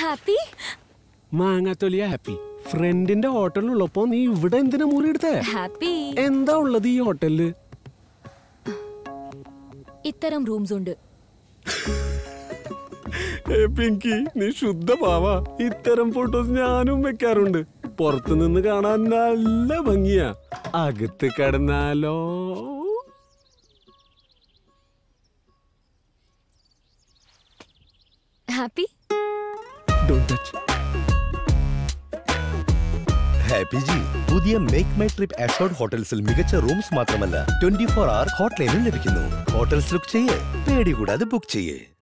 Happy മാങ്ങാത്തൊലിയ happy ഫ്രണ്ടിന്റെ ഹോട്ടലിലുള്ളപ്പോ നീ ഇവിടെ എന്തിനാ മുറി എടുത്തേ ഹാപ്പി എന്താ ഉള്ളത് ഈ ഹോട്ടലില് ഇത്തരം റൂംസ് ഉണ്ട് ഏ, പിങ്കി നീ ശുദ്ധ പാവാ ഇത്തരം ഫോട്ടോസ് ഞാനും വെക്കാറുണ്ട് പുറത്തു നിന്ന് കാണാൻ നല്ല ഭംഗിയാ അകത്ത് കിടന്നാലോ ഹാപ്പി Don't touch. ഹാപ്പി ജി പുതിയ മേക്ക് മൈ ട്രിപ്പ് അഷോർഡ് ഹോട്ടൽസിൽ മികച്ച റൂംസ് മാത്രമല്ല ട്വന്റി ഫോർ അവർ ഹോട്ട്ലൈനും ലഭിക്കുന്നു ഹോട്ടൽസ് ബുക്ക് ചെയ്യേ പേടി കൂടാതെ ബുക്ക് ചെയ്യേ